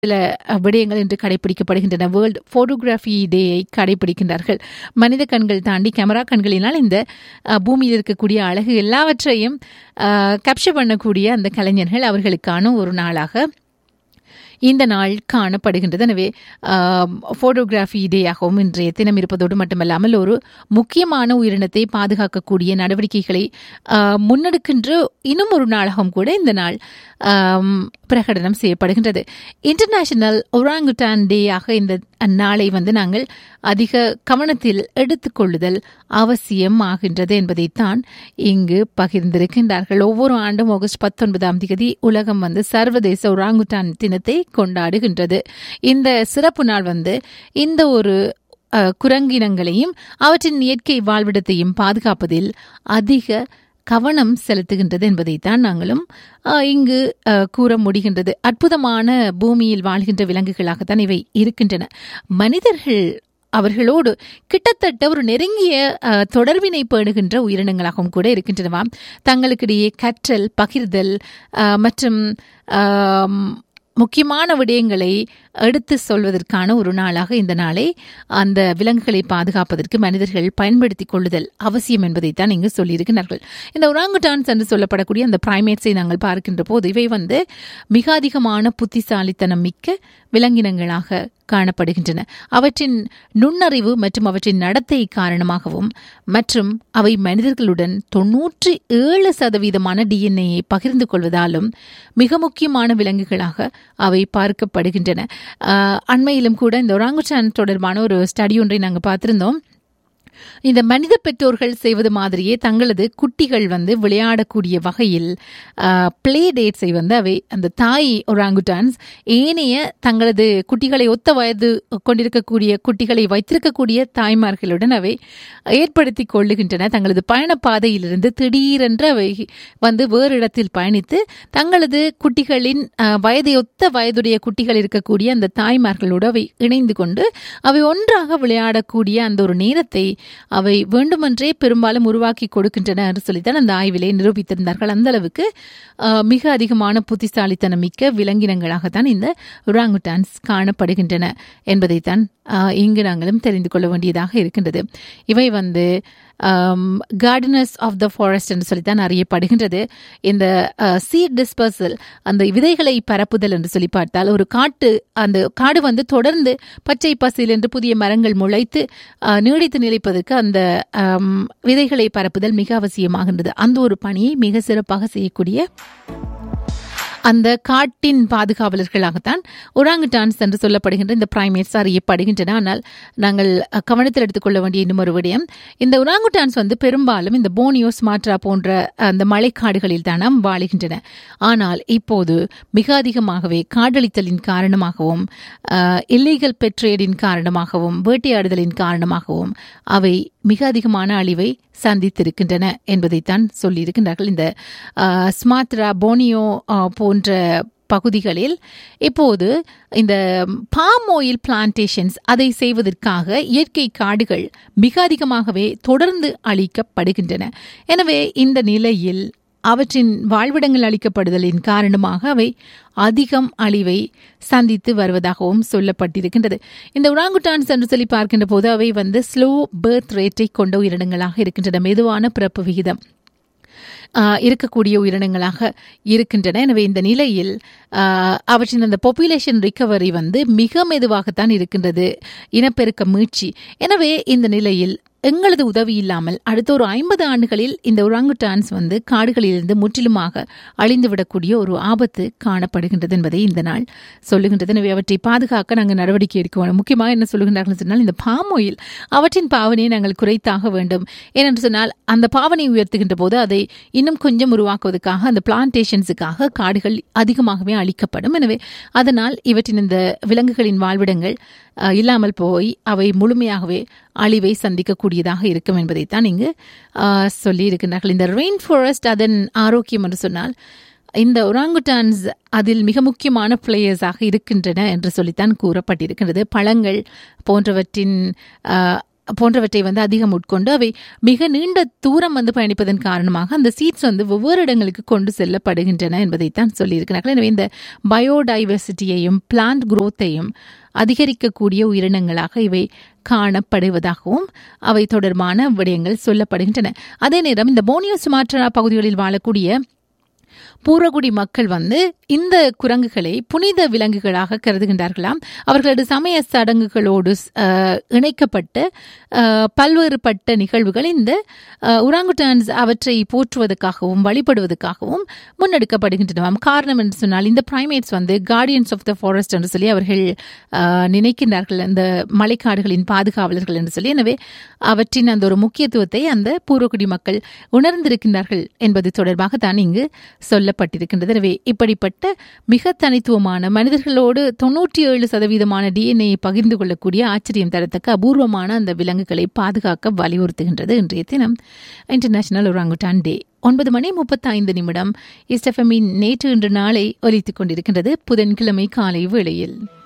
சில விடயங்கள் இன்று கடைபிடிக்கப்படுகின்றன வேர்ல்ட் போட்டோகிராஃபி டேயை கடைபிடிக்கின்றார்கள் மனித கண்கள் தாண்டி கேமரா கண்களினால் இந்த அஹ், பூமியில் இருக்கக்கூடிய அழகு எல்லாவற்றையும் கேப்சர் பண்ணக்கூடிய அந்த கலைஞர்கள் அவர்களுக்கான ஒரு நாளாக இந்த நாள் காணப்படுகின்றது எனவே ஃபோட்டோகிராஃபி டேயாகவும் இன்றைய தினம் இருப்பதோடு மட்டுமல்லாமல் ஒரு முக்கியமான உயிரினத்தை பாதுகாக்கக்கூடிய நடவடிக்கைகளை ஆஹ், முன்னெடுக்கின்ற இன்னும் ஒரு நாளாகவும் கூட இந்த நாள் ஆம், பிரகடனம் செய்யப்படுகின்றது இன்டர்நேஷனல் ஒராங்குட்டான் டேயாக இந்த நாளை வந்து நாங்கள் அதிக கவனத்தில் எடுத்துக்கொள்ளுதல் அவசியம் ஆகின்றது என்பதைத்தான் இங்கு பகிர்ந்திருக்கின்றார்கள் ஒவ்வொரு ஆண்டும் ஆகஸ்ட் பத்தொன்பதாம் தேதி உலகம் வந்து சர்வதேச ஒராங்குட்டான் தினத்தை கொண்டாடுகின்றது இந்த சிறப்பு நாள் வந்து இந்த ஒரு அஹ், குரங்கினங்களையும் அவற்றின் இயற்கை வாழ்விடத்தையும் பாதுகாப்பதில் அதிக கவனம் செலுத்துகின்றது என்பதைத்தான் நாங்களும் அஹ், இங்கு அஹ், கூற முடிகின்றது அற்புதமான பூமியில் வாழ்கின்ற விலங்குகளாகத்தான் இவை இருக்கின்றன மனிதர்கள் அவர்களோடு கிட்டத்தட்ட ஒரு நெருங்கிய அஹ், தொடர்பினை பேணுகின்ற உயிரினங்களாகவும் கூட இருக்கின்றனவாம் தங்களுக்கிடையே கற்றல் பகிர்தல் அஹ், மற்றும் ஆம், முக்கியமான விடயங்களை எடுத்து சொல்வதற்கான ஒரு நாளாக இந்த நாளை அந்த விலங்குகளை பாதுகாப்பதற்கு மனிதர்கள் பயன்படுத்திக் கொள்ளுதல் அவசியம் என்பதைத்தான் இங்கு சொல்லியிருக்கிறார்கள் இந்த ஒராங்குட்டான்ஸ் என்று சொல்லப்படக்கூடிய அந்த பிரைமேட்ஸை நாங்கள் பார்க்கின்ற போது இவை வந்து மிக அதிகமான புத்திசாலித்தனம் மிக்க விலங்கினங்களாக காணப்படுகின்றன அவற்றின் நுண்ணறிவு மற்றும் அவற்றின் நடத்தை காரணமாகவும் மற்றும் அவை மனிதர்களுடன் தொன்னூற்றி ஏழு சதவீதமான டிஎன்ஏயை பகிர்ந்து கொள்வதாலும் மிக முக்கியமான விலங்குகளாக அவை பார்க்கப்படுகின்றன ஆஹ், அண்மையிலும் கூட இந்த ஒராங்குச்சான் தொடர்பான ஒரு ஸ்டடி ஒன்றை நாங்கள் பார்த்திருந்தோம் இந்த மனித பெற்றோர்கள் செய்வது மாதிரியே தங்களது குட்டிகள் வந்து விளையாடக்கூடிய வகையில் பிளே டேட்ஸை வந்து அவை அந்த தாய் ஒராங்குட்டான்ஸ் ஏனைய தங்களது குட்டிகளை ஒத்த வயது கொண்டிருக்கக்கூடிய குட்டிகளை வைத்திருக்கக்கூடிய தாய்மார்களுடன் அவை ஏற்படுத்தி கொள்ளுகின்றன தங்களது பயணப்பாதையிலிருந்து திடீரென்று அவை வந்து வேறு இடத்தில் பயணித்து தங்களது குட்டிகளின் அஹ், வயதை ஒத்த வயதுடைய குட்டிகள் இருக்கக்கூடிய அந்த தாய்மார்களோடு அவை இணைந்து கொண்டு அவை ஒன்றாக விளையாடக்கூடிய அந்த ஒரு நேரத்தை அவை வேண்டுமென்றே பெரும்பாலும் உருவாக்கி கொடுக்கின்றன என்று சொல்லித்தான் அந்த ஆய்விலே நிரூபித்திருந்தார்கள் அந்த அளவுக்கு அஹ், மிக அதிகமான புத்திசாலித்தனம் மிக்க விலங்கினங்களாகத்தான் இந்த ஒராங்குட்டான்ஸ் காணப்படுகின்றன என்பதைத்தான் அஹ், இங்கு நாங்களும் தெரிந்து கொள்ள வேண்டியதாக இருக்கின்றது இவை வந்து கார்டனர்ஸ் ஆஃப் த ஃபாரஸ்ட் என்று சொல்லித்தான் அறியப்படுகின்றது இந்த சீட் டிஸ்பர்சல் அந்த விதைகளை பரப்புதல் என்று சொல்லி பார்த்தால் ஒரு காட்டு அந்த காடு வந்து தொடர்ந்து பச்சை பசில் என்று புதிய மரங்கள் முளைத்து அஹ், நீடித்து நிலைப்பதற்கு அந்த ஆம், விதைகளை பரப்புதல் மிக அவசியமாகின்றது அந்த ஒரு பணியை மிக சிறப்பாக செய்யக்கூடிய அந்த காட்டின் பாதுகாவலர்களாகத்தான் ஒராங்குட்டான்ஸ் என்று சொல்லப்படுகின்ற இந்த பிரைமேட்ஸ் அறியப்படுகின்றன ஆனால் நாங்கள் அஹ், கவனத்தில் எடுத்துக்கொள்ள வேண்டிய இன்னும் ஒரு விடயம் இந்த ஒராங்குட்டான்ஸ் வந்து பெரும்பாலும் இந்த போனியோ ஸ்மாட்ரா போன்ற அந்த மழைக்காடுகளில் தானாம் வாழுகின்றன ஆனால் இப்போது மிக அதிகமாகவே காடழித்தலின் காரணமாகவும் இல்லீகல் பெட்ரேடின் காரணமாகவும் வேட்டையாடுதலின் காரணமாகவும் அவை மிக அதிகமான அழிவை சந்தித்திருக்கின்றன என்பதைத்தான் சொல்லியிருக்கின்றார்கள் இந்த அஹ், ஸ்மாத்ரா போனியோ அஹ், போன்ற பகுதிகளில் இப்போது இந்த பாம் ஆயில் பிளான்டேஷன்ஸ் அதை செய்வதற்காக இயற்கை காடுகள் மிக அதிகமாகவே தொடர்ந்து அழிக்கப்படுகின்றன எனவே இந்த நிலையில் அவற்றின் வாழ்விடங்கள் அளிக்கப்படுதலின் காரணமாக அவை அதிகம் அழிவை சந்தித்து வருவதாகவும் சொல்லப்பட்டிருக்கின்றது இந்த உராங்குட்டான்ஸ் என்று சொல்லி பார்க்கின்ற போது அவை வந்து ஸ்லோ பேர்த் ரேட்டை கொண்ட உயிரினங்களாக இருக்கின்றன மெதுவான பிறப்பு விகிதம் ஆஹ், இருக்கக்கூடிய உயிரினங்களாக இருக்கின்றன எனவே இந்த நிலையில் ஆஹ், அவற்றின் அந்த பாப்புலேஷன் ரிகவரி வந்து மிக மெதுவாகத்தான் இருக்கின்றது இனப்பெருக்க மீட்சி எனவே இந்த நிலையில் எங்களது உதவி இல்லாமல் அடுத்த ஒரு ஐம்பது ஆண்டுகளில் இந்த ஒராங்குட்டான்ஸ் வந்து காடுகளிலிருந்து முற்றிலுமாக அழிந்துவிடக்கூடிய ஒரு ஆபத்து காணப்படுகின்றது என்பதை இந்த நாள் சொல்லுகின்றது எனவே அவற்றை பாதுகாக்க நாங்கள் நடவடிக்கை எடுக்க வேண்டும் முக்கியமாக என்ன சொல்லுகின்றார்கள் சொன்னால் இந்த பாம் ஆயில் அவற்றின் பாவனையை நாங்கள் குறைத்தாக வேண்டும் ஏனென்று சொன்னால் அந்த பாவனை உயர்த்துகின்ற போது அதை இன்னும் கொஞ்சம் உருவாக்குவதற்காக அந்த பிளான்டேஷன்ஸுக்காக காடுகள் அதிகமாகவே அழிக்கப்படும் எனவே அதனால் இவற்றின் இந்த விலங்குகளின் வாழ்விடங்கள் அஹ், இல்லாமல் போய் அவை முழுமையாகவே அழிவை சந்திக்கக்கூடியதாக இருக்கும் என்பதைத்தான் இங்கு அஹ், சொல்லி இருக்கின்றார்கள் இந்த ரெயின் ஃபாரஸ்ட் அதன் ஆரோக்கியம் என்று சொன்னால் இந்த ஒராங்குட்டான்ஸ் அதில் மிக முக்கியமான பிளேயர்ஸாக இருக்கின்றன என்று சொல்லித்தான் கூறப்பட்டிருக்கின்றது பழங்கள் போன்றவற்றின் அஹ், போன்றவற்றை வந்து அதிகம் உட்கொண்டு அவை மிக நீண்ட தூரம் வந்து பயணிப்பதன் காரணமாக அந்த சீட்ஸ் வந்து ஒவ்வொரு இடங்களுக்கு கொண்டு செல்லப்படுகின்றன என்பதைத்தான் சொல்லியிருக்கிறார்கள் எனவே இந்த பயோடைவர்சிட்டியையும் பிளான்ட் குரோத்தையும் அதிகரிக்கக்கூடிய உயிரினங்களாக இவை காணப்படுவதாகவும் அவை தொடர்பான விடயங்கள் சொல்லப்படுகின்றன அதே நேரம் இந்த போனியோ சுமாத்ரா பகுதிகளில் வாழக்கூடிய பூர்வகுடி மக்கள் வந்து இந்த குரங்குகளை புனித விலங்குகளாக கருதுகின்றார்களாம் அவர்களது சமய சடங்குகளோடு அஹ், இணைக்கப்பட்ட அஹ், பல்வேறுபட்ட நிகழ்வுகள் இந்த உராங்குட்டான்ஸ் அவற்றை போற்றுவதற்காகவும் வழிபடுவதற்காகவும் முன்னெடுக்கப்படுகின்றனவாம் காரணம் என்று சொன்னால் இந்த பிரைமேட்ஸ் வந்து கார்டியன்ஸ் ஆஃப் த ஃபாரஸ்ட் என்று சொல்லி அவர்கள் அஹ், நினைக்கின்றார்கள் அந்த மலைக்காடுகளின் பாதுகாவலர்கள் என்று சொல்லி எனவே அவற்றின் அந்த ஒரு முக்கியத்துவத்தை அந்த பூர்வகுடி மக்கள் உணர்ந்திருக்கின்றார்கள் என்பது தொடர்பாக தான் இங்கு சொல்லப்பட்டிருக்கின்றது எனவே இப்படிப்பட்ட மிக தனித்துவமான மனிதர்களோடு தொன்னூற்றி ஏழு சதவீதமான டிஎன்ஏ பகிர்ந்து கொள்ளக்கூடிய ஆச்சரியம் தரத்தக்க அபூர்வமான அந்த விலங்குகளை பாதுகாக்க வலியுறுத்துகின்றது இன்றைய தினம் இன்டர்நேஷனல் ஒராங்குட்டான் டே ஒன்பது மணி முப்பத்தைந்து நிமிடம் இஸ்டெஃபமின் நேற்று இன்று நாளை ஒலித்துக் கொண்டிருக்கின்றது புதன்கிழமை காலை வேளையில்